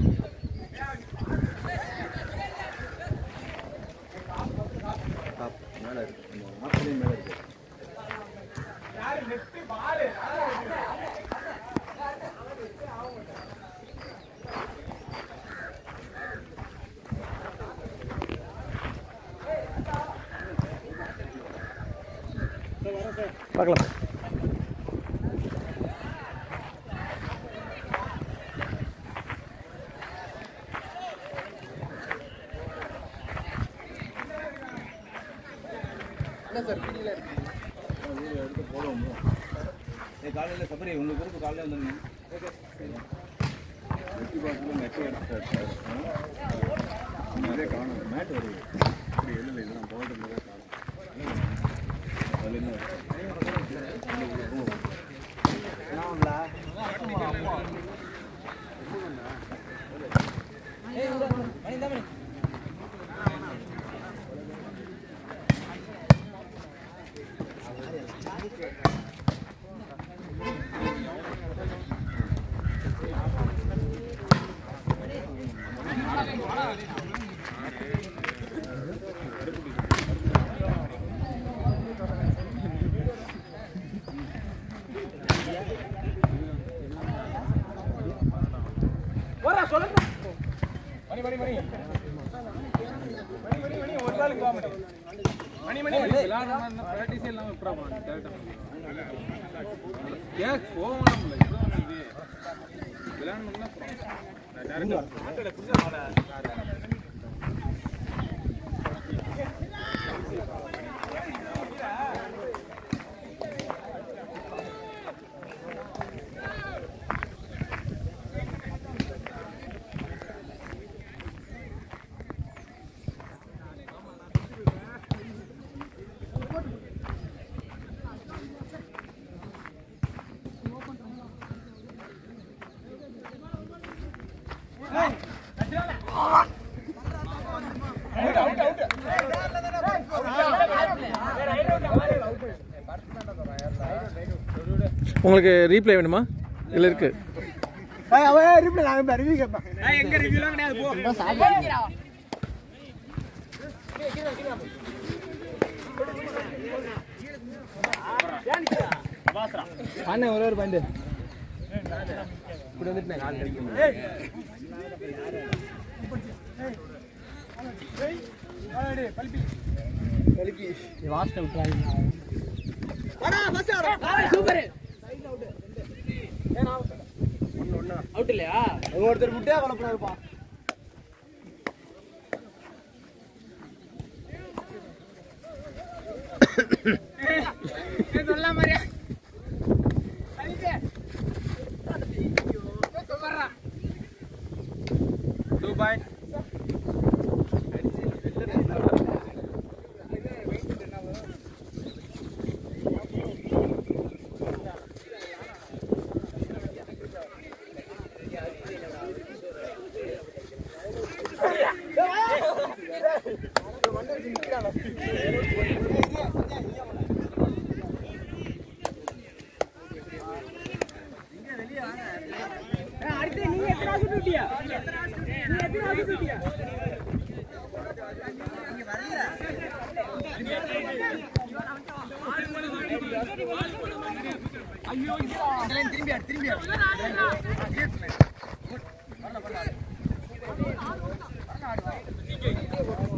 மேலே இருக்கு அந்த ஆப்பிளையும் மேலே இருக்கு பார்க்கலாம் வீடியோ எடுத்து போடுவோம் ஏ காலையில் சபரி உங்கள் குரூப் காலையில் வந்துருங்க வெட்டி பார்த்து நெட்டு எடுத்து நிறைய காணும் மேட் வருது இப்படி எழுதல இதெல்லாம் போட்டு நிறைய காணும் அதுலேருந்து உங்களுக்கு ரீப்ளே வேணுமா இல்லை இருக்கு அண்ணே ஒரே ஒரு பண்டு இப்படி வந்துட்டு நான் கால் கழிக்க வாஸ்ட் விட்டுறாங்க அவுட் இல்லையா ஒருத்தர் முட்டையா கலப்படாதுப்பா துபாய் திரும்பி